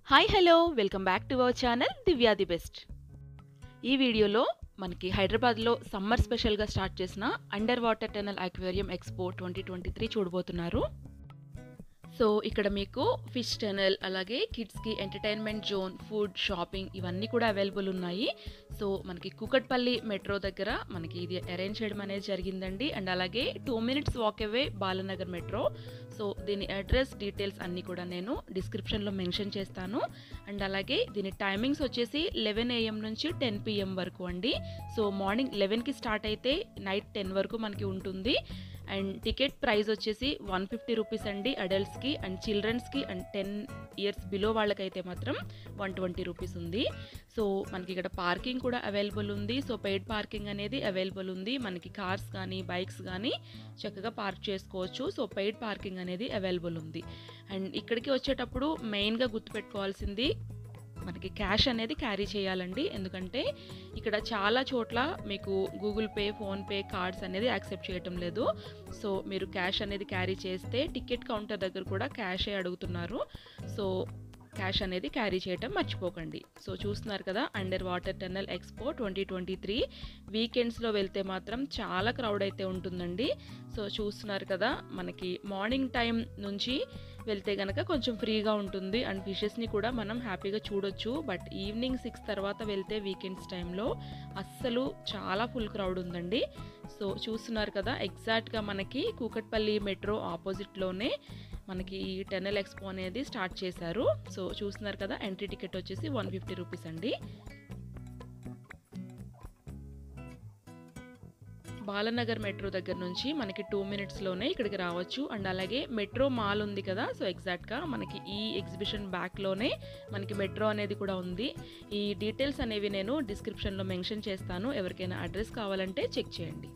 Hi hello welcome back to our channel Divya the best ఈ వీడియోలో మనకి హైదరాబాద్లో సమ్మర్ స్పెషల్గా స్టార్ట్ చేసిన underwater tunnel aquarium expo twenty twenty three చూడబోతున్నారు సో ఇక్కడ మీకు ఫిష్ టనల్ అలాగే కిడ్స్కి ఎంటర్టైన్మెంట్ జోన్ ఫుడ్ షాపింగ్ ఇవన్నీ కూడా అవైలబుల్ ఉన్నాయి సో మనకి కూకట్పల్లి మెట్రో దగ్గర మనకి ఇది అరేంజ్ చేయడం అనేది జరిగిందండి అండ్ అలాగే two minutes walk away Balanagar metro so దీని అడ్రస్ డీటెయిల్స్ అన్నీ కూడా నేను డిస్క్రిప్షన్లో మెన్షన్ చేస్తాను అండ్ అలాగే దీని టైమింగ్స్ వచ్చేసి లెవెన్ ఏఎం నుంచి టెన్ పిఎం వరకు అండి సో మార్నింగ్ లెవెన్కి స్టార్ట్ అయితే నైట్ టెన్ వరకు మనకి ఉంటుంది అండ్ టికెట్ ప్రైస్ వచ్చేసి వన్ ఫిఫ్టీ రూపీస్ అండి అడల్ట్స్కి అండ్ చిల్డ్రన్స్కి అండ్ టెన్ ఇయర్స్ బిలో వాళ్ళకైతే మాత్రం వన్ ట్వంటీ రూపీస్ ఉంది సో మనకి ఇక్కడ పార్కింగ్ కూడా అవైలబుల్ ఉంది సో పెయిడ్ పార్కింగ్ అనేది అవైలబుల్ ఉంది మనకి కార్స్ కానీ బైక్స్ కానీ చక్కగా పార్క్ చేసుకోవచ్చు సో పెయిడ్ పార్కింగ్ అనేది అవైలబుల్ ఉంది అండ్ ఇక్కడికి వచ్చేటప్పుడు మెయిన్గా గుర్తుపెట్టుకోవాల్సింది మనకి క్యాష్ అనేది క్యారీ చేయాలండి ఎందుకంటే ఇక్కడ చాలా చోట్ల మీకు గూగుల్ పే ఫోన్పే కార్డ్స్ అనేది యాక్సెప్ట్ చేయటం లేదు సో మీరు క్యాష్ అనేది క్యారీ చేస్తే టికెట్ కౌంటర్ దగ్గర కూడా క్యాషే అడుగుతున్నారు సో క్యాష్ అనేది క్యారీ చేయటం మర్చిపోకండి సో చూస్తున్నారు కదా underwater tunnel expo twenty twenty three వీకెండ్స్లో వెళ్తే మాత్రం చాలా క్రౌడ్ అయితే ఉంటుందండి సో చూస్తున్నారు కదా మనకి మార్నింగ్ టైం నుంచి వెళ్తే కనుక కొంచెం ఫ్రీగా ఉంటుంది అండ్ ఫిషెస్ని కూడా మనం హ్యాపీగా చూడొచ్చు బట్ ఈవినింగ్ సిక్స్ తర్వాత వెళ్తే వీకెండ్స్ టైంలో అస్సలు చాలా ఫుల్ క్రౌడ్ ఉందండి సో చూస్తున్నారు కదా ఎగ్జాక్ట్గా మనకి కూకట్పల్లి మెట్రో ఆపోజిట్లోనే మనకి ఈ టెనల్ ఎక్స్పో అనేది స్టార్ట్ చేశారు సో చూస్తున్నారు కదా ఎంట్రీ టికెట్ వచ్చేసి వన్ ఫిఫ్టీ రూపీస్ అండి బాలనగర్ మెట్రో దగ్గర నుంచి మనకి టూ మినిట్స్లోనే ఇక్కడికి రావచ్చు అండ్ అలాగే మెట్రో మాల్ ఉంది కదా సో ఎగ్జాక్ట్గా మనకి ఈ ఎగ్జిబిషన్ బ్యాక్లోనే మనకి మెట్రో అనేది కూడా ఉంది ఈ డీటెయిల్స్ అనేవి నేను డిస్క్రిప్షన్లో మెన్షన్ చేస్తాను ఎవరికైనా అడ్రస్ కావాలంటే చెక్ చేయండి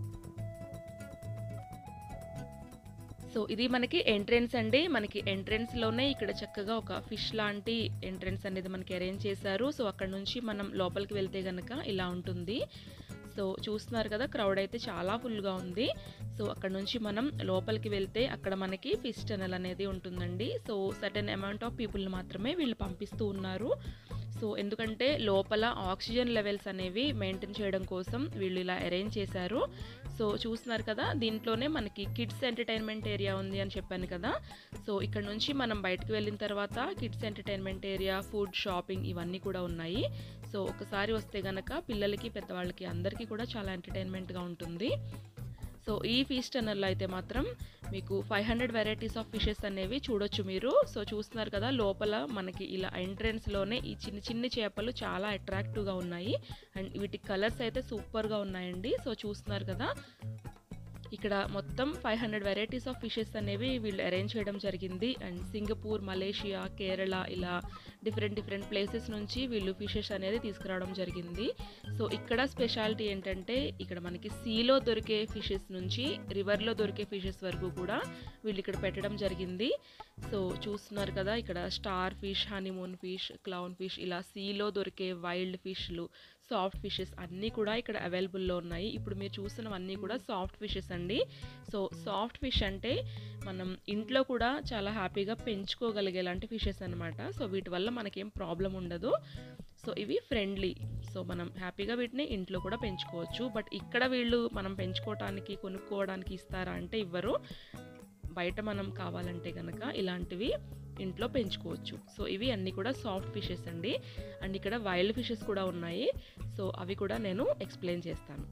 సో ఇది మనకి ఎంట్రెన్స్ అండి మనకి ఎంట్రెన్స్లోనే ఇక్కడ చక్కగా ఒక ఫిష్ లాంటి ఎంట్రెన్స్ అనేది మనకి అరేంజ్ చేశారు సో అక్కడ నుంచి మనం లోపలికి వెళ్తే కనుక ఇలా ఉంటుంది సో చూస్తున్నారు కదా క్రౌడ్ అయితే చాలా ఫుల్గా ఉంది సో అక్కడ నుంచి మనం లోపలికి వెళ్తే అక్కడ మనకి ఫిష్ టనల్ అనేది ఉంటుందండి సో సర్టెన్ అమౌంట్ ఆఫ్ పీపుల్ని మాత్రమే వీళ్ళు పంపిస్తూ ఉన్నారు సో ఎందుకంటే లోపల ఆక్సిజన్ లెవెల్స్ అనేవి మెయింటైన్ చేయడం కోసం వీళ్ళు ఇలా అరేంజ్ చేశారు సో చూస్తున్నారు కదా దీంట్లోనే మనకి కిడ్స్ ఎంటర్టైన్మెంట్ ఏరియా ఉంది అని చెప్పాను కదా సో ఇక్కడ నుంచి మనం బయటకు వెళ్ళిన తర్వాత kids entertainment area food shopping ఇవన్నీ కూడా ఉన్నాయి సో ఒకసారి వస్తే గనక పిల్లలకి పెద్దవాళ్ళకి అందరికీ కూడా చాలా ఎంటర్టైన్మెంట్గా ఉంటుంది సో ఈ ఫీస్ టనల్లో అయితే మాత్రం మీకు five hundred varieties of fishes అనేవి చూడొచ్చు మీరు సో చూస్తున్నారు కదా లోపల మనకి ఇలా ఎంట్రెన్స్లోనే ఈ చిన్న చిన్న చేపలు చాలా అట్రాక్టివ్గా ఉన్నాయి అండ్ వీటి కలర్స్ అయితే సూపర్గా ఉన్నాయండి సో చూస్తున్నారు కదా ఇక్కడ మొత్తం five hundred varieties of fishes అనేవి వీళ్ళు అరేంజ్ చేయడం జరిగింది అండ్ సింగపూర్ మలేషియా కేరళ ఇలా డిఫరెంట్ డిఫరెంట్ ప్లేసెస్ నుంచి వీళ్ళు ఫిషెస్ అనేది తీసుకురావడం జరిగింది సో ఇక్కడ స్పెషాలిటీ ఏంటంటే ఇక్కడ మనకి సీలో దొరికే ఫిషెస్ నుంచి రివర్లో దొరికే ఫిషెస్ వరకు కూడా వీళ్ళు ఇక్కడ పెట్టడం జరిగింది సో చూస్తున్నారు కదా ఇక్కడ starfish honeymoon fish clownfish ఇలా సీలో దొరికే వైల్డ్ ఫిష్లు సాఫ్ట్ ఫిషెస్ అన్నీ కూడా ఇక్కడ అవైలబుల్లో ఉన్నాయి ఇప్పుడు మీరు చూస్తున్నవన్నీ కూడా సాఫ్ట్ ఫిషెస్ అండి సో సాఫ్ట్ ఫిష్ అంటే మనం ఇంట్లో కూడా చాలా హ్యాపీగా పెంచుకోగలిగేలాంటి ఫిషెస్ అనమాట సో వీటి వల్ల మనకేం ప్రాబ్లం ఉండదు సో ఇవి ఫ్రెండ్లీ సో మనం హ్యాపీగా వీటిని ఇంట్లో కూడా పెంచుకోవచ్చు బట్ ఇక్కడ వీళ్ళు మనం పెంచుకోవడానికి కొనుక్కోవడానికి ఇస్తారా అంటే ఇవ్వరు బయట మనం కావాలంటే కనుక ఇలాంటివి ఇంట్లో పెంచుకోవచ్చు సో ఇవి అన్నీ కూడా సాఫ్ట్ ఫిషెస్ అండి అండ్ ఇక్కడ వైల్డ్ ఫిషెస్ కూడా ఉన్నాయి సో అవి కూడా నేను ఎక్స్ప్లెయిన్ చేస్తాను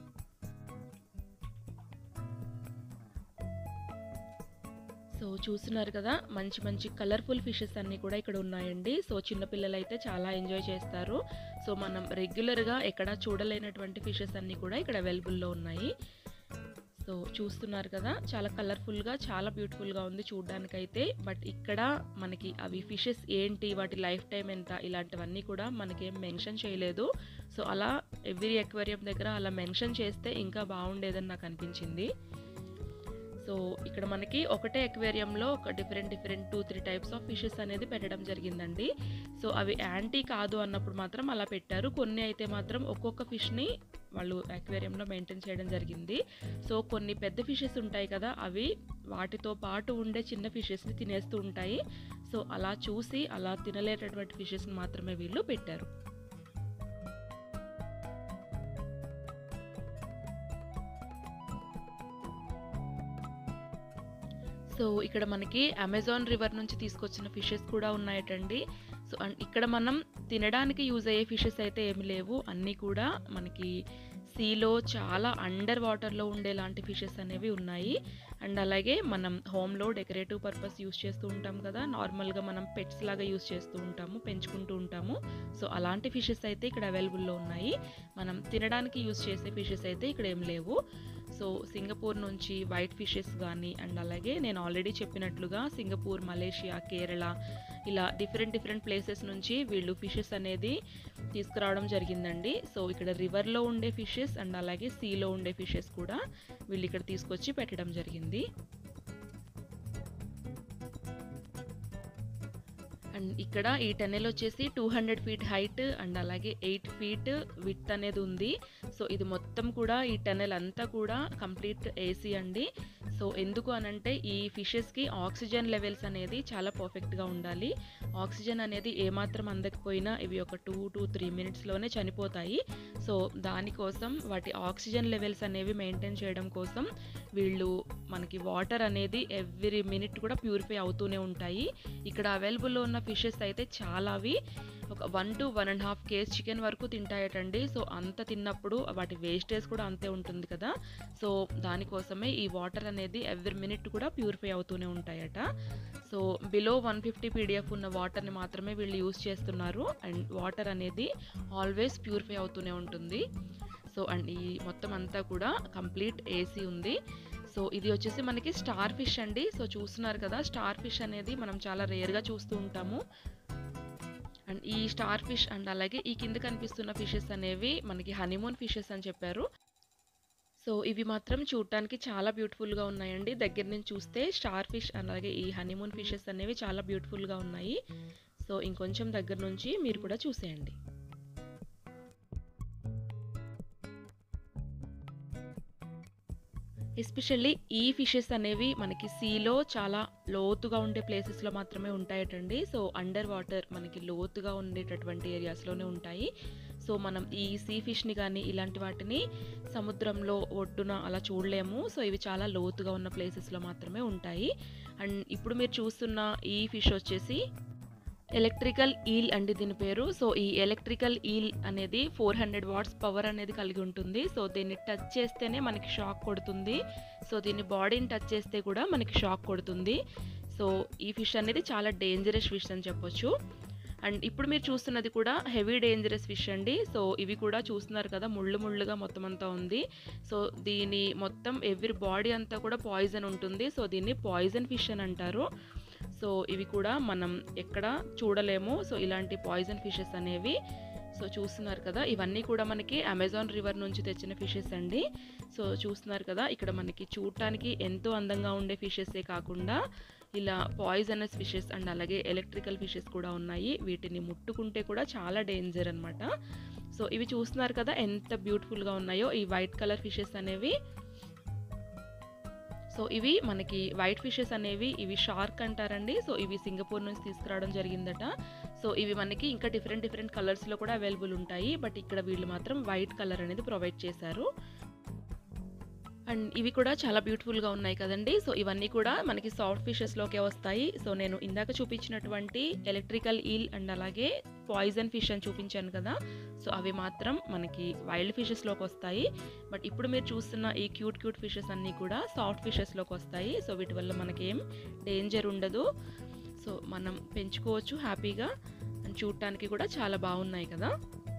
సో చూస్తున్నారు కదా మంచి మంచి కలర్ఫుల్ ఫిషెస్ అన్నీ కూడా ఇక్కడ ఉన్నాయండి సో చిన్నపిల్లలు అయితే చాలా ఎంజాయ్ చేస్తారు సో మనం రెగ్యులర్గా ఎక్కడ చూడలేనటువంటి ఫిషెస్ అన్నీ కూడా ఇక్కడ అవైలబుల్లో ఉన్నాయి సో చూస్తున్నారు కదా చాలా కలర్ఫుల్గా చాలా బ్యూటిఫుల్గా ఉంది చూడడానికైతే బట్ ఇక్కడ మనకి అవి ఫిషెస్ ఏంటి వాటి లైఫ్ టైం ఎంత ఇలాంటివన్నీ కూడా మనకి ఏం మెన్షన్ చేయలేదు సో అలా ఎవ్రీ ఎక్వేరియం దగ్గర అలా మెన్షన్ చేస్తే ఇంకా బాగుండేదని నాకు అనిపించింది సో ఇక్కడ మనకి ఒకటే అక్వేరియంలో ఒక different different two three types of fishes అనేది పెట్టడం జరిగిందండి సో అవి యాంటీ కాదు అన్నప్పుడు మాత్రం అలా పెట్టారు కొన్ని అయితే మాత్రం ఒక్కొక్క ఫిష్ని వాళ్ళు అక్వేరియంలో మెయింటైన్ చేయడం జరిగింది సో కొన్ని పెద్ద ఫిషెస్ ఉంటాయి కదా అవి వాటితో పాటు ఉండే చిన్న ఫిషెస్ని తినేస్తూ ఉంటాయి సో అలా చూసి అలా తినలేటటువంటి ఫిషెస్ని మాత్రమే వీళ్ళు పెట్టారు సో ఇక్కడ మనకి అమెజాన్ రివర్ నుంచి తీసుకొచ్చిన ఫిషెస్ కూడా ఉన్నాయటండి సో అండ్ ఇక్కడ మనం తినడానికి యూజ్ అయ్యే ఫిషెస్ అయితే ఏమి లేవు అన్నీ కూడా మనకి సీలో చాలా అండర్ వాటర్లో ఉండేలాంటి ఫిషెస్ అనేవి ఉన్నాయి అండ్ అలాగే మనం హోమ్లో డెకరేటివ్ పర్పస్ యూస్ చేస్తూ ఉంటాం కదా నార్మల్గా మనం పెట్స్ లాగా యూస్ చేస్తూ ఉంటాము పెంచుకుంటూ ఉంటాము సో అలాంటి ఫిషెస్ అయితే ఇక్కడ అవైలబుల్లో ఉన్నాయి మనం తినడానికి యూస్ చేసే ఫిషెస్ అయితే ఇక్కడ ఏం లేవు సో సింగపూర్ నుంచి వైట్ ఫిషెస్ కానీ అండ్ అలాగే నేను ఆల్రెడీ చెప్పినట్లుగా సింగపూర్ మలేషియా కేరళ ఇలా డిఫరెంట్ డిఫరెంట్ ప్లేసెస్ నుంచి వీళ్ళు ఫిషెస్ అనేది తీసుకురావడం జరిగిందండి సో ఇక్కడ రివర్లో ఉండే ఫిషెస్ అండ్ అలాగే సీలో ఉండే ఫిషెస్ కూడా వీళ్ళు ఇక్కడ తీసుకొచ్చి పెట్టడం జరిగింది అండ్ ఇక్కడ ఈ టెన్నెల్ వచ్చేసి two hundred feet height and అలాగే ఎయిట్ ఫీట్ విత్ అనేది ఉంది సో ఇది మొత్తం కూడా ఈ టెన్నెల్ అంతా కూడా కంప్లీట్ ఏసీ అండి సో ఎందుకు అనంటే ఈ ఫిషెస్కి ఆక్సిజన్ లెవెల్స్ అనేది చాలా పర్ఫెక్ట్గా ఉండాలి ఆక్సిజన్ అనేది ఏమాత్రం అందకపోయినా ఇవి ఒక టూ టు త్రీ మినిట్స్లోనే చనిపోతాయి సో దానికోసం వాటి ఆక్సిజన్ లెవెల్స్ అనేవి మెయింటైన్ చేయడం కోసం వీళ్ళు మనకి వాటర్ అనేది ఎవ్రీ మినిట్ కూడా ప్యూరిఫై అవుతూనే ఉంటాయి ఇక్కడ అవైలబుల్లో ఉన్న ఫిషెస్ అయితే చాలా అవి ఒక one to one and half kg chicken వరకు తింటాయటండి సో అంత తిన్నప్పుడు వాటి వేస్టేజ్ కూడా అంతే ఉంటుంది కదా సో దానికోసమే ఈ వాటర్ అనేది ఎవ్రీ మినిట్ కూడా ప్యూరిఫై అవుతూనే ఉంటాయట so below one fifty PDF ఉన్న వాటర్ని మాత్రమే వీళ్ళు యూస్ చేస్తున్నారు అండ్ వాటర్ అనేది ఆల్వేస్ ప్యూరిఫై అవుతూనే ఉంటుంది సో అండ్ ఈ మొత్తం అంతా కూడా కంప్లీట్ ఏసీ ఉంది సో ఇది వచ్చేసి మనకి స్టార్ ఫిష్ అండి సో చూస్తున్నారు కదా స్టార్ ఫిష్ అనేది మనం చాలా రేర్గా చూస్తూ ఉంటాము అండ్ ఈ స్టార్ ఫిష్ అండ్ అలాగే ఈ కింద కనిపిస్తున్న ఫిషెస్ అనేవి మనకి హనీమూన్ ఫిషెస్ అని చెప్పారు సో ఇవి మాత్రం చూడటానికి చాలా బ్యూటిఫుల్గా ఉన్నాయండి దగ్గర నుంచి చూస్తే స్టార్ ఫిష్ అలాగే ఈ హనీమూన్ ఫిషెస్ అనేవి చాలా బ్యూటిఫుల్గా ఉన్నాయి సో ఇంకొంచెం దగ్గర నుంచి మీరు కూడా చూసేయండి ఎస్పెషల్లీ ఈ ఫిషెస్ అనేవి మనకి సీలో చాలా లోతుగా ఉండే ప్లేసెస్లో మాత్రమే ఉంటాయటండి సో అండర్ వాటర్ మనకి లోతుగా ఉండేటటువంటి ఏరియాస్లోనే ఉంటాయి సో మనం ఈ సీ ఫిష్ని కానీ ఇలాంటి వాటిని సముద్రంలో ఒడ్డున అలా చూడలేము సో ఇవి చాలా లోతుగా ఉన్న ప్లేసెస్లో మాత్రమే ఉంటాయి అండ్ ఇప్పుడు మీరు చూస్తున్న ఈ ఫిష్ వచ్చేసి ఎలక్ట్రికల్ ఈల్ అండి దీని పేరు సో ఈ ఎలక్ట్రికల్ ఈల్ అనేది ఫోర్ హండ్రెడ్ వాట్స్ పవర్ అనేది కలిగి ఉంటుంది సో దీన్ని టచ్ చేస్తేనే మనకి షాక్ కొడుతుంది సో దీన్ని బాడీని టచ్ చేస్తే కూడా మనకి షాక్ కొడుతుంది సో ఈ ఫిష్ అనేది చాలా డేంజరస్ ఫిష్ అని చెప్పొచ్చు అండ్ ఇప్పుడు మీరు చూస్తున్నది కూడా హెవీ డేంజరస్ ఫిష్ అండి సో ఇవి కూడా చూస్తున్నారు కదా ముళ్ళు ముళ్ళుగా మొత్తం అంతా ఉంది సో దీని మొత్తం ఎవ్రీ బాడీ అంతా కూడా పాయిజన్ ఉంటుంది సో దీన్ని పాయిజన్ ఫిష్ అని అంటారు సో ఇవి కూడా మనం ఎక్కడ చూడలేము సో ఇలాంటి పాయిజన్ ఫిషెస్ అనేవి సో చూస్తున్నారు కదా ఇవన్నీ కూడా మనకి అమెజాన్ రివర్ నుంచి తెచ్చిన ఫిషెస్ అండి సో చూస్తున్నారు కదా ఇక్కడ మనకి చూడటానికి ఎంతో అందంగా ఉండే ఫిషెసే కాకుండా ఇలా పాయిజనస్ ఫిషెస్ అండ్ అలాగే ఎలక్ట్రికల్ ఫిషెస్ కూడా ఉన్నాయి వీటిని ముట్టుకుంటే కూడా చాలా డేంజర్ అనమాట సో ఇవి చూస్తున్నారు కదా ఎంత బ్యూటిఫుల్గా ఉన్నాయో ఈ వైట్ కలర్ ఫిషెస్ అనేవి సో ఇవి మనకి వైట్ ఫిషెస్ అనేవి ఇవి షార్క్ అంటారండి సో ఇవి సింగపూర్ నుంచి తీసుకురావడం జరిగిందట సో ఇవి మనకి ఇంకా డిఫరెంట్ డిఫరెంట్ కలర్స్లో కూడా అవైలబుల్ ఉంటాయి బట్ ఇక్కడ వీళ్ళు మాత్రం వైట్ కలర్ అనేది ప్రొవైడ్ చేశారు అండ్ ఇవి కూడా చాలా బ్యూటిఫుల్గా ఉన్నాయి కదండి సో ఇవన్నీ కూడా మనకి సాఫ్ట్ ఫిషెస్లోకే వస్తాయి సో నేను ఇందాక చూపించినటువంటి ఎలక్ట్రికల్ ఈల్ అండ్ అలాగే పాయిజన్ ఫిష్ అని చూపించాను కదా సో అవి మాత్రం మనకి వైల్డ్ ఫిషెస్లోకి వస్తాయి బట్ ఇప్పుడు మీరు చూస్తున్న ఈ క్యూట్ క్యూట్ ఫిషెస్ అన్నీ కూడా సాఫ్ట్ ఫిషెస్లోకి వస్తాయి సో వీటి వల్ల మనకేం డేంజర్ ఉండదు సో మనం పెంచుకోవచ్చు హ్యాపీగా అండ్ చూడటానికి కూడా చాలా బాగున్నాయి కదా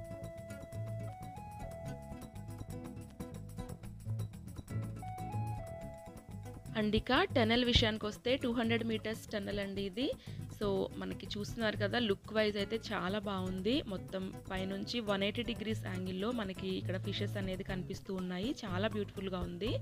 అండ్ ఇక టనల్ విషయానికి వస్తే టూ హండ్రెడ్ మీటర్స్ టనల్ అండి ఇది సో మనకి చూస్తున్నారు కదా లుక్ వైజ్ అయితే చాలా బాగుంది మొత్తం పైనుంచి వన్ ఎయిటీ డిగ్రీస్ యాంగిల్లో మనకి ఇక్కడ ఫిషెస్ అనేది కనిపిస్తూ ఉన్నాయి చాలా బ్యూటిఫుల్గా ఉంది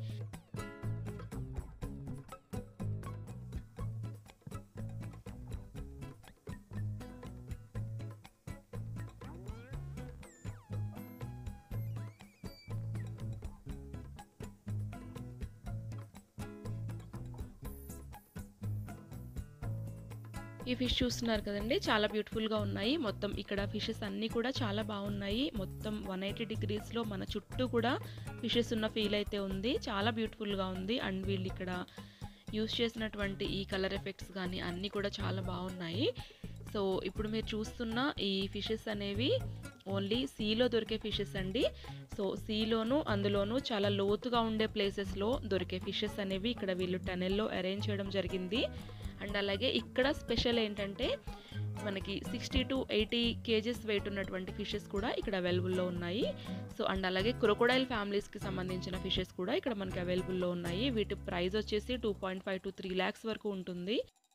ఈ ఫిష్ చూస్తున్నారు కదండి చాలా బ్యూటిఫుల్గా ఉన్నాయి మొత్తం ఇక్కడ ఫిషెస్ అన్నీ కూడా చాలా బాగున్నాయి మొత్తం వన్ ఎయిటీ డిగ్రీస్లో మన చుట్టూ కూడా ఫిషెస్ ఉన్న ఫీల్ అయితే ఉంది చాలా బ్యూటిఫుల్గా ఉంది అండ్ వీళ్ళు ఇక్కడ యూస్ చేసినటువంటి ఈ కలర్ ఎఫెక్ట్స్ కానీ అన్నీ కూడా చాలా బాగున్నాయి సో ఇప్పుడు మీరు చూస్తున్న ఈ ఫిషెస్ అనేవి ఓన్లీ సీలో దొరికే ఫిషెస్ అండి సో సీలోను అందులోనూ చాలా లోతుగా ఉండే ప్లేసెస్లో దొరికే ఫిషెస్ అనేవి ఇక్కడ వీళ్ళు టనెల్లో అరేంజ్ చేయడం జరిగింది అండ్ అలాగే ఇక్కడ స్పెషల్ ఏంటంటే మనకి sixty to eighty kgs weight ఉన్నటువంటి ఫిషెస్ కూడా ఇక్కడ అవైలబుల్లో ఉన్నాయి సో అండ్ అలాగే క్రొకోడైల్ ఫ్యామిలీస్కి సంబంధించిన ఫిషెస్ కూడా ఇక్కడ మనకి అవైలబుల్లో ఉన్నాయి వీటి ప్రైస్ వచ్చేసి two point five to three lakhs వరకు ఉంటుంది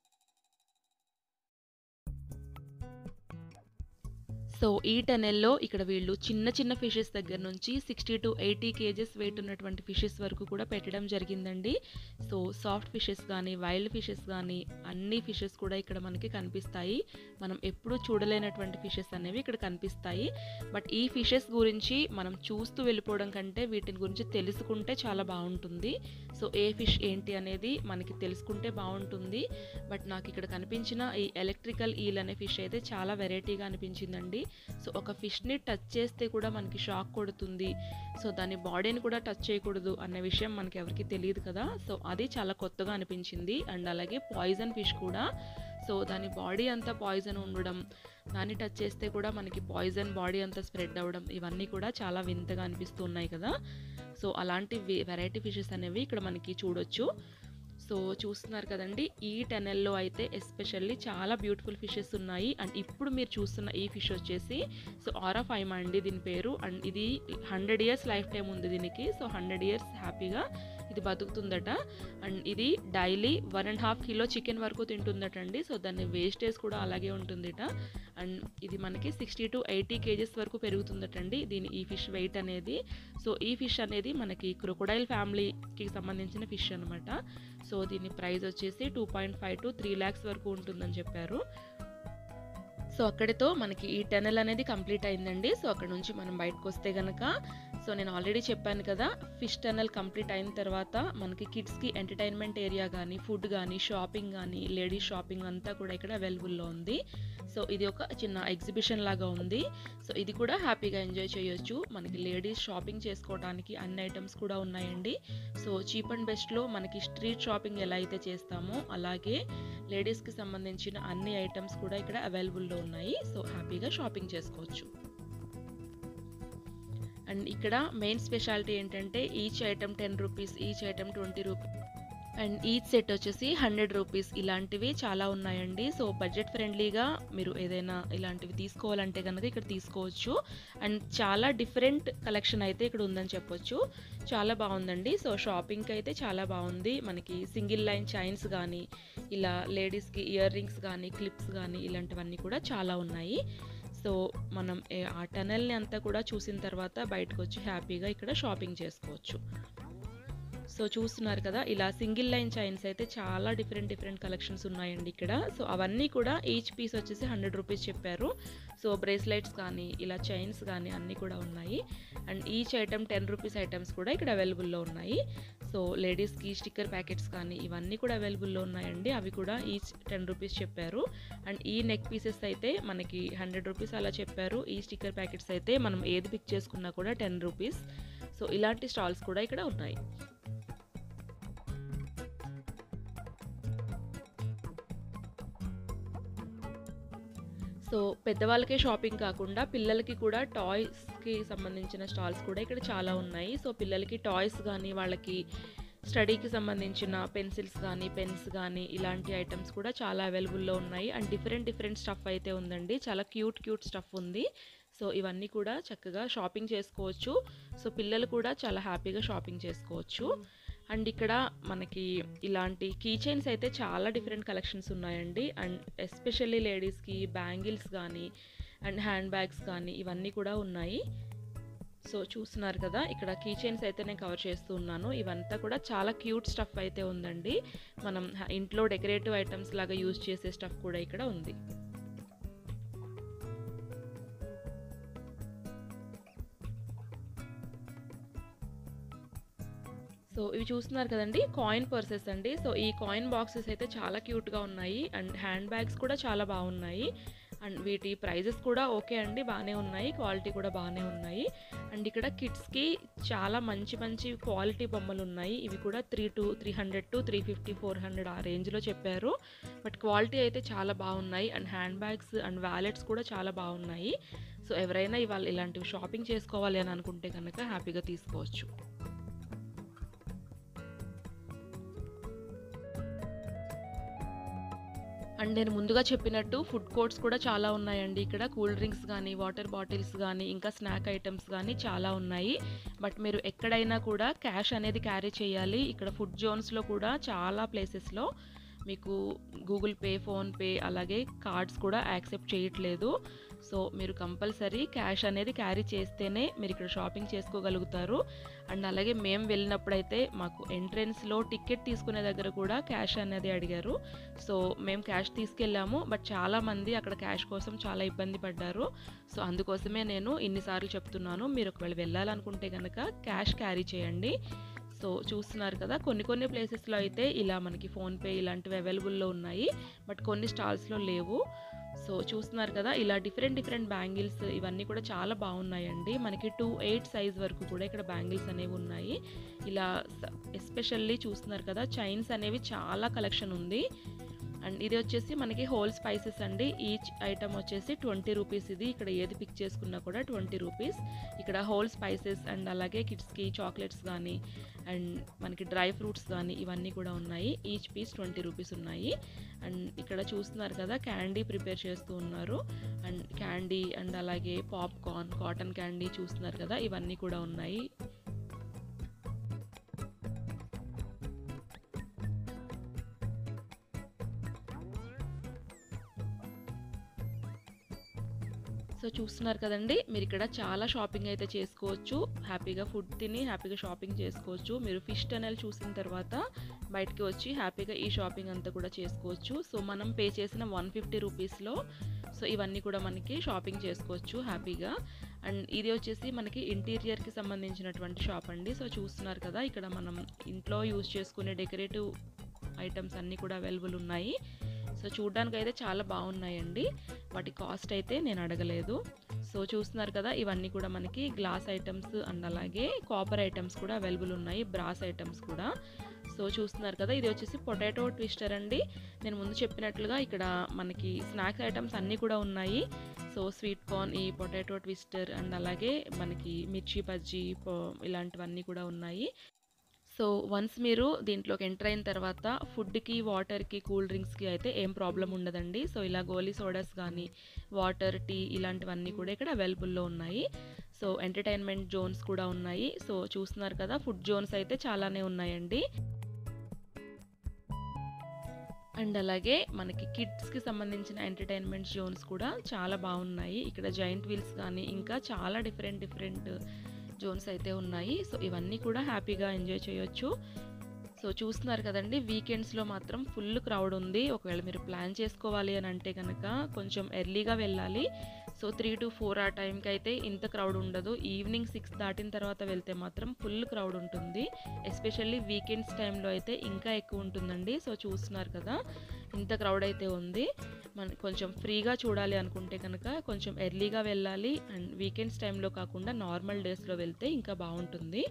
సో ఈ టనెల్లో ఇక్కడ వీళ్ళు చిన్న చిన్న ఫిషెస్ దగ్గర నుంచి sixty to eighty kgs weight ఉన్నటువంటి ఫిషెస్ వరకు కూడా పెట్టడం జరిగిందండి సో సాఫ్ట్ ఫిషెస్ కానీ వైల్డ్ ఫిషెస్ కానీ అన్ని ఫిషెస్ కూడా ఇక్కడ మనకి కనిపిస్తాయి మనం ఎప్పుడూ చూడలేనటువంటి ఫిషెస్ అనేవి ఇక్కడ కనిపిస్తాయి బట్ ఈ ఫిషెస్ గురించి మనం చూస్తూ వెళ్ళిపోవడం కంటే వీటిని గురించి తెలుసుకుంటే చాలా బాగుంటుంది సో ఏ ఫిష్ ఏంటి అనేది మనకి తెలుసుకుంటే బాగుంటుంది బట్ నాకు ఇక్కడ కనిపించిన ఈ ఎలక్ట్రికల్ ఈల్ అనే ఫిష్ అయితే చాలా వెరైటీగా అనిపించిందండి సో ఒక ఫిష్ని టచ్ చేస్తే కూడా మనకి షాక్ కొడుతుంది సో దాని బాడీని కూడా టచ్ చేయకూడదు అనే విషయం మనకి ఎవరికి తెలియదు కదా సో అది చాలా కొత్తగా అనిపించింది అండ్ అలాగే పాయిజన్ ఫిష్ కూడా సో దాని బాడీ అంతా పాయిజన్ ఉండడం దాన్ని టచ్ చేస్తే కూడా మనకి పాయిజన్ బాడీ అంతా స్ప్రెడ్ అవ్వడం ఇవన్నీ కూడా చాలా వింతగా అనిపిస్తున్నాయి కదా సో అలాంటి వెరైటీ ఫిషెస్ అనేవి ఇక్కడ మనకి చూడొచ్చు సో చూస్తున్నారు కదండి ఈ టెనెల్లో అయితే ఎస్పెషల్లీ చాలా బ్యూటిఫుల్ ఫిషెస్ ఉన్నాయి అండ్ ఇప్పుడు మీరు చూస్తున్న ఈ ఫిష్ వచ్చేసి సో ఆరా ఫైమ్ అండి దీని పేరు అండ్ ఇది హండ్రెడ్ ఇయర్స్ లైఫ్ టైం ఉంది దీనికి సో హండ్రెడ్ ఇయర్స్ హ్యాపీగా ఇది బతుకుతుందట అండ్ ఇది daily one and half kilo chicken వరకు తింటుందట అండి సో దాని వేస్టేజ్ కూడా అలాగే ఉంటుందట అండ్ ఇది మనకి సిక్స్టీ టు ఎయిటీ కేజెస్ వరకు పెరుగుతుందటండి దీని ఈ ఫిష్ వెయిట్ అనేది సో ఈ ఫిష్ అనేది మనకి క్రొకొడైల్ ఫ్యామిలీకి సంబంధించిన ఫిష్ అనమాట సో దీని ప్రైస్ వచ్చేసి two point five to three lakhs వరకు ఉంటుందని చెప్పారు సో అక్కడితో మనకి ఈ టెనల్ అనేది కంప్లీట్ అయిందండి సో అక్కడ నుంచి మనం బయటకు వస్తే కనుక సో నేను ఆల్రెడీ చెప్పాను కదా ఫిష్ టెనల్ కంప్లీట్ అయిన తర్వాత మనకి కిడ్స్కి ఎంటర్టైన్మెంట్ ఏరియా కానీ ఫుడ్ కానీ షాపింగ్ కానీ లేడీస్ షాపింగ్ అంతా కూడా ఇక్కడ అవైలబుల్లో ఉంది సో ఇది ఒక చిన్న ఎగ్జిబిషన్ లాగా ఉంది సో ఇది కూడా హ్యాపీగా ఎంజాయ్ చేయొచ్చు మనకి లేడీస్ షాపింగ్ చేసుకోవడానికి అన్ని ఐటమ్స్ కూడా ఉన్నాయండి సో చీప్ అండ్ బెస్ట్లో మనకి స్ట్రీట్ షాపింగ్ ఎలా అయితే చేస్తామో అలాగే లేడీస్కి సంబంధించిన అన్ని ఐటమ్స్ కూడా ఇక్కడ అవైలబుల్లో ఉన్నాయి సో హ్యాపీగా షాపింగ్ చేసుకోవచ్చు అండ్ ఇక్కడ మెయిన్ స్పెషాలిటీ ఏంటంటే each item ten rupees each item twenty rupees and each set వచ్చేసి హండ్రెడ్ రూపీస్ ఇలాంటివి చాలా ఉన్నాయండి సో బడ్జెట్ ఫ్రెండ్లీగా మీరు ఏదైనా ఇలాంటివి తీసుకోవాలంటే కనుక ఇక్కడ తీసుకోవచ్చు అండ్ చాలా డిఫరెంట్ కలెక్షన్ అయితే ఇక్కడ ఉందని చెప్పొచ్చు చాలా బాగుందండి సో షాపింగ్కి అయితే చాలా బాగుంది మనకి సింగిల్ లైన్ చైన్స్ కానీ ఇలా లేడీస్కి ఇయర్ రింగ్స్ కానీ క్లిప్స్ కానీ ఇలాంటివన్నీ కూడా చాలా ఉన్నాయి సో మనం ఏ- ఆ టనల్ని అంతా కూడా చూసిన తర్వాత బయటకు వచ్చి హ్యాపీగా ఇక్కడ షాపింగ్ చేసుకోవచ్చు సో చూస్తున్నారు కదా ఇలా సింగిల్ లైన్ చైన్స్ అయితే చాలా డిఫరెంట్ డిఫరెంట్ కలెక్షన్స్ ఉన్నాయండి ఇక్కడ సో అవన్నీ కూడా ఈచ్ పీస్ వచ్చేసి హండ్రెడ్ రూపీస్ చెప్పారు సో బ్రేస్లెట్స్ కానీ ఇలా చైన్స్ కానీ అన్నీ కూడా ఉన్నాయి and each item ten rupees items కూడా ఇక్కడ అవైలబుల్లో ఉన్నాయి సో లేడీస్కి స్టిక్కర్ ప్యాకెట్స్ కానీ ఇవన్నీ కూడా అవైలబుల్లో ఉన్నాయండి అవి కూడా ఈచ్ టెన్ రూపీస్ చెప్పారు అండ్ ఈ నెక్ పీసెస్ అయితే మనకి హండ్రెడ్ రూపీస్ అలా చెప్పారు ఈ స్టిక్కర్ ప్యాకెట్స్ అయితే మనం ఏది పిక్ చేసుకున్నా కూడా టెన్ రూపీస్ సో ఇలాంటి స్టాల్స్ కూడా ఇక్కడ ఉన్నాయి సో పెద్దవాళ్ళకే షాపింగ్ కాకుండా పిల్లలకి కూడా టాయ్స్కి సంబంధించిన స్టాల్స్ కూడా ఇక్కడ చాలా ఉన్నాయి సో పిల్లలకి టాయ్స్ కానీ వాళ్ళకి స్టడీకి సంబంధించిన పెన్సిల్స్ కానీ పెన్స్ కానీ ఇలాంటి ఐటమ్స్ కూడా చాలా అవైలబుల్లో ఉన్నాయి అండ్ డిఫరెంట్ డిఫరెంట్ స్టఫ్ అయితే ఉందండి చాలా క్యూట్ క్యూట్ స్టఫ్ ఉంది సో ఇవన్నీ కూడా చక్కగా షాపింగ్ చేసుకోవచ్చు సో పిల్లలు కూడా చాలా హ్యాపీగా షాపింగ్ చేసుకోవచ్చు అండ్ ఇక్కడ మనకి ఇలాంటి కీ చైన్స్ అయితే చాలా డిఫరెంట్ కలెక్షన్స్ ఉన్నాయండి అండ్ ఎస్పెషల్లీ లేడీస్కి బ్యాంగిల్స్ కానీ అండ్ హ్యాండ్ బ్యాగ్స్ కానీ ఇవన్నీ కూడా ఉన్నాయి సో చూస్తున్నారు కదా ఇక్కడ కీ చైన్స్ అయితే నేను కవర్ చేస్తూ ఉన్నాను ఇవంతా కూడా చాలా క్యూట్ స్టఫ్ అయితే ఉందండి మనం హ- ఇంట్లో డెకరేటివ్ ఐటమ్స్ లాగా యూజ్ చేసే స్టఫ్ కూడా ఇక్కడ ఉంది సో ఇవి చూస్తున్నారు కదండి కాయిన్ పర్సెస్ అండి సో ఈ కాయిన్ బాక్సెస్ అయితే చాలా క్యూట్గా ఉన్నాయి అండ్ హ్యాండ్ బ్యాగ్స్ కూడా చాలా బాగున్నాయి అండ్ వీటి ప్రైజెస్ కూడా ఓకే అండి బాగానే ఉన్నాయి క్వాలిటీ కూడా బాగానే ఉన్నాయి అండ్ ఇక్కడ కిడ్స్కి చాలా మంచి మంచి క్వాలిటీ బొమ్మలు ఉన్నాయి ఇవి కూడా three to three hundred to three fifty four hundred ఆ రేంజ్లో చెప్పారు బట్ క్వాలిటీ అయితే చాలా బాగున్నాయి and hand bags and wallets కూడా చాలా బాగున్నాయి సో ఎవరైనా ఇవాళ ఇలాంటివి షాపింగ్ చేసుకోవాలి అని అనుకుంటే కనుక హ్యాపీగా తీసుకోవచ్చు అండ్ నేను ముందుగా చెప్పినట్టు ఫుడ్ కోర్ట్స్ కూడా చాలా ఉన్నాయండి ఇక్కడ కూల్ డ్రింక్స్ కానీ వాటర్ బాటిల్స్ కానీ ఇంకా స్నాక్ ఐటమ్స్ కానీ చాలా ఉన్నాయి బట్ మీరు ఎక్కడైనా కూడా క్యాష్ అనేది క్యారీ చేయాలి ఇక్కడ ఫుడ్ జోన్స్లో కూడా చాలా ప్లేసెస్లో మీకు గూగుల్ పే ఫోన్పే అలాగే కార్డ్స్ కూడా యాక్సెప్ట్ చేయట్లేదు సో మీరు కంపల్సరీ క్యాష్ అనేది క్యారీ చేస్తేనే మీరు ఇక్కడ షాపింగ్ చేసుకోగలుగుతారు అండ్ అలాగే మేము వెళ్ళినప్పుడైతే మాకు ఎంట్రెన్స్లో టికెట్ తీసుకునే దగ్గర కూడా క్యాష్ అనేది అడిగారు సో మేము క్యాష్ తీసుకెళ్ళాము బట్ చాలామంది అక్కడ క్యాష్ కోసం చాలా ఇబ్బంది పడ్డారు సో అందుకోసమే నేను ఇన్నిసార్లు చెప్తున్నాను మీరు ఒకవేళ వెళ్ళాలనుకుంటే కనుక క్యాష్ క్యారీ చేయండి సో చూస్తున్నారు కదా కొన్ని కొన్ని ప్లేసెస్లో అయితే ఇలా మనకి ఫోన్పే ఇలాంటివి అవైలబుల్లో ఉన్నాయి బట్ కొన్ని స్టాల్స్లో లేవు సో చూస్తున్నారు కదా ఇలా డిఫరెంట్ డిఫరెంట్ బ్యాంగిల్స్ ఇవన్నీ కూడా చాలా బాగున్నాయండి మనకి టూ ఎయిట్ సైజ్ వరకు కూడా ఇక్కడ బ్యాంగిల్స్ అనేవి ఉన్నాయి ఇలా ఎస్పెషల్లీ చూస్తున్నారు కదా చైన్స్ అనేవి చాలా కలెక్షన్ ఉంది అండ్ ఇది వచ్చేసి మనకి హోల్ స్పైసెస్ అండి ఈచ్ ఐటమ్ వచ్చేసి ట్వంటీ రూపీస్ ఇది ఇక్కడ ఏది పిక్ చేసుకున్నా కూడా ట్వంటీ రూపీస్ ఇక్కడ హోల్ స్పైసెస్ అండ్ అలాగే కిడ్స్కి చాక్లెట్స్ కానీ అండ్ మనకి డ్రై ఫ్రూట్స్ కానీ ఇవన్నీ కూడా ఉన్నాయి ఈచ్ పీస్ ట్వంటీ రూపీస్ ఉన్నాయి అండ్ ఇక్కడ చూస్తున్నారు కదా క్యాండీ ప్రిపేర్ చేస్తూ ఉన్నారు అండ్ క్యాండీ అండ్ అలాగే పాప్కార్న్ కాటన్ క్యాండీ చూస్తున్నారు కదా ఇవన్నీ కూడా ఉన్నాయి సో చూస్తున్నారు కదండి మీరు ఇక్కడ చాలా షాపింగ్ అయితే చేసుకోవచ్చు హ్యాపీగా ఫుడ్ తిని హ్యాపీగా షాపింగ్ చేసుకోవచ్చు మీరు ఫిష్ టనల్ చూసిన తర్వాత బయటికి వచ్చి హ్యాపీగా ఈ షాపింగ్ అంతా కూడా చేసుకోవచ్చు సో మనం పే చేసిన వన్ ఫిఫ్టీ రూపీస్లో సో ఇవన్నీ కూడా మనకి షాపింగ్ చేసుకోవచ్చు హ్యాపీగా అండ్ ఇది వచ్చేసి మనకి ఇంటీరియర్కి సంబంధించినటువంటి షాప్ అండి సో చూస్తున్నారు కదా ఇక్కడ మనం ఇంట్లో యూజ్ చేసుకునే డెకరేటివ్ ఐటమ్స్ అన్నీ కూడా అవైలబుల్ ఉన్నాయి సో చూడడానికి అయితే చాలా బాగున్నాయండి వాటి కాస్ట్ అయితే నేను అడగలేదు సో చూస్తున్నారు కదా ఇవన్నీ కూడా మనకి గ్లాస్ ఐటమ్స్ అండ్ అలాగే కాపర్ ఐటమ్స్ కూడా అవైలబుల్ ఉన్నాయి బ్రాస్ ఐటమ్స్ కూడా సో చూస్తున్నారు కదా ఇది వచ్చేసి పొటాటో ట్విస్టర్ అండి నేను ముందు చెప్పినట్లుగా ఇక్కడ మనకి స్నాక్స్ ఐటమ్స్ అన్నీ కూడా ఉన్నాయి సో స్వీట్ కార్న్ ఈ పొటాటో ట్విస్టర్ అండ్ అలాగే మనకి మిర్చి బజ్జీ ఇలాంటివన్నీ కూడా ఉన్నాయి సో వన్స్ మీరు దీంట్లోకి ఎంటర్ అయిన తర్వాత ఫుడ్కి వాటర్కి కూల్ డ్రింక్స్కి అయితే ఏం ప్రాబ్లం ఉండదండి సో ఇలా గోలీ సోడాస్ కానీ వాటర్ టీ ఇలాంటివన్నీ కూడా ఇక్కడ అవైలబుల్లో ఉన్నాయి సో ఎంటర్టైన్మెంట్ జోన్స్ కూడా ఉన్నాయి సో చూస్తున్నారు కదా ఫుడ్ జోన్స్ అయితే చాలానే ఉన్నాయండి అండ్ అలాగే మనకి కిడ్స్కి సంబంధించిన ఎంటర్టైన్మెంట్ జోన్స్ కూడా చాలా బాగున్నాయి ఇక్కడ జైంట్ వీల్స్ కానీ ఇంకా చాలా డిఫరెంట్ డిఫరెంట్ జోన్స్ అయితే ఉన్నాయి సో ఇవన్నీ కూడా హ్యాపీగా ఎంజాయ్ చేయొచ్చు సో చూస్తున్నారు కదండి వీకెండ్స్లో మాత్రం ఫుల్ క్రౌడ్ ఉంది ఒకవేళ మీరు ప్లాన్ చేసుకోవాలి అని అంటే కనుక కొంచెం ఎర్లీగా వెళ్ళాలి సో త్రీ టు ఫోర్ ఆ టైంకి అయితే ఇంత క్రౌడ్ ఉండదు ఈవినింగ్ సిక్స్ దాటిన తర్వాత వెళ్తే మాత్రం ఫుల్ క్రౌడ్ ఉంటుంది ఎస్పెషల్లీ వీకెండ్స్ టైంలో అయితే ఇంకా ఎక్కువ ఉంటుందండి సో చూస్తున్నారు కదా ఇంత క్రౌడ్ అయితే ఉంది మన కొంచెం ఫ్రీగా చూడాలి అనుకుంటే కనుక కొంచెం ఎర్లీగా వెళ్ళాలి అండ్ వీకెండ్స్ టైంలో కాకుండా నార్మల్ డేస్లో వెళ్తే ఇంకా బాగుంటుంది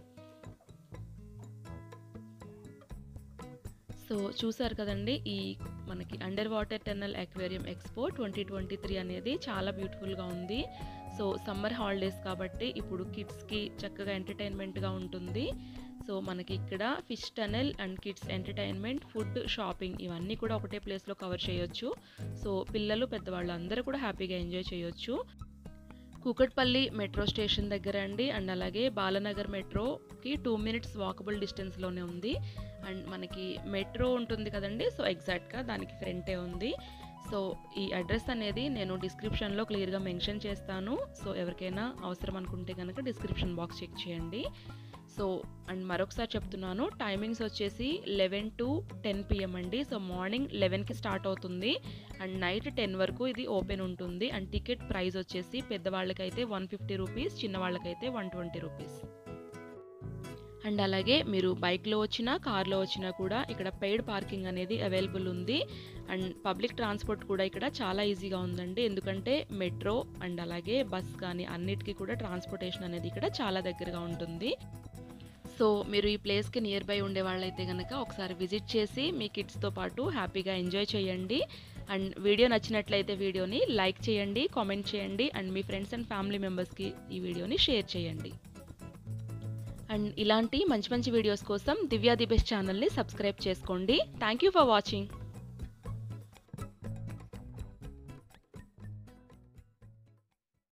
సో చూసారు కదండి ఈ మనకి under water tunnel aquarium expo twenty twenty three అనేది చాలా బ్యూటిఫుల్గా ఉంది సో సమ్మర్ హాలిడేస్ కాబట్టి ఇప్పుడు కిడ్స్కి చక్కగా ఎంటర్టైన్మెంట్గా ఉంటుంది సో మనకి ఇక్కడ fish tunnel and kids entertainment food shopping ఇవన్నీ కూడా ఒకటే ప్లేస్లో కవర్ చేయొచ్చు సో పిల్లలు పెద్దవాళ్ళు అందరూ కూడా హ్యాపీగా ఎంజాయ్ చేయొచ్చు కూకట్పల్లి మెట్రో స్టేషన్ దగ్గర అండి అండ్ అలాగే బాలనగర్ మెట్రోకి టూ మినిట్స్ వాకబుల్ డిస్టెన్స్లోనే ఉంది అండ్ మనకి మెట్రో ఉంటుంది కదండి సో ఎగ్జాక్ట్గా దానికి ఫ్రంటే ఉంది సో ఈ అడ్రస్ అనేది నేను డిస్క్రిప్షన్లో క్లియర్గా మెన్షన్ చేస్తాను సో ఎవరికైనా అవసరం అనుకుంటే కనుక డిస్క్రిప్షన్ బాక్స్ చెక్ చేయండి సో అండ్ మరొకసారి చెప్తున్నాను టైమింగ్స్ వచ్చేసి లెవెన్ టు టెన్ పిఎం అండి సో మార్నింగ్ లెవెన్కి స్టార్ట్ అవుతుంది అండ్ నైట్ టెన్ వరకు ఇది ఓపెన్ ఉంటుంది అండ్ టికెట్ ప్రైస్ వచ్చేసి పెద్దవాళ్ళకైతే వన్ ఫిఫ్టీ రూపీస్ చిన్నవాళ్ళకైతే వన్ ట్వంటీ రూపీస్ అండ్ అలాగే మీరు బైక్‌లో వచ్చినా, కార్‌లో వచ్చినా కూడా ఇక్కడ పెయిడ్ పార్కింగ్ అనేది అవైలబుల్ ఉంది. అండ్ పబ్లిక్ ట్రాన్స్‌పోర్ట్ కూడా ఇక్కడ చాలా ఈజీగా ఉందండి. ఎందుకంటే మెట్రో అండ్ అలాగే బస్ కానీ అన్నిటికి కూడా ట్రాన్స్‌పోర్టేషన్ అనేది ఇక్కడ చాలా దగ్గరగా ఉంటుంది. సో, మీరు ఈ ప్లేస్‌కి నియర్ బై ఉండేవాళ్ళైతే గనక ఒకసారి విజిట్ చేసి మీ కిడ్స్‌తో పాటు హ్యాపీగా ఎంజాయ్ చేయండి. అండ్ వీడియో నచ్చినట్లయితే వీడియోని లైక్ చేయండి, కామెంట్ చేయండి అండ్ మీ ఫ్రెండ్స్ అండ్ ఫ్యామిలీ మెంబర్స్‌కి ఈ వీడియోని షేర్ చేయండి. అండ్ ఇలాంటి మంచి మంచి వీడియోస్ కోసం దివ్య ది బెస్ట్ ఛానల్‌ని సబ్స్క్రైబ్ చేసుకోండి. Thank you for watching.